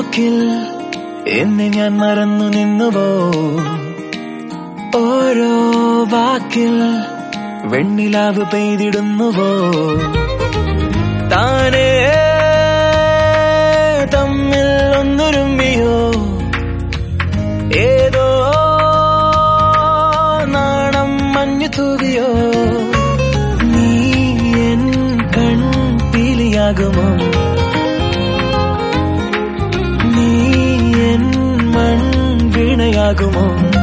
പോക്കിൽ എന്നെ ഞാൻ മറന്നു നിന്നുവോ ഓരോ വാക്കിൽ വെണ്ണിലാവ് പെയ്തിടുന്നുവോ താനേ തമ്മിൽ ഒന്നുരുമ്മിയോ ഏതോ നാണം മഞ്ഞു തൂവിയോ നീ എൻ കൺപീലിയാകുമോ നീ എൻ മൺ വീണയാകുമോ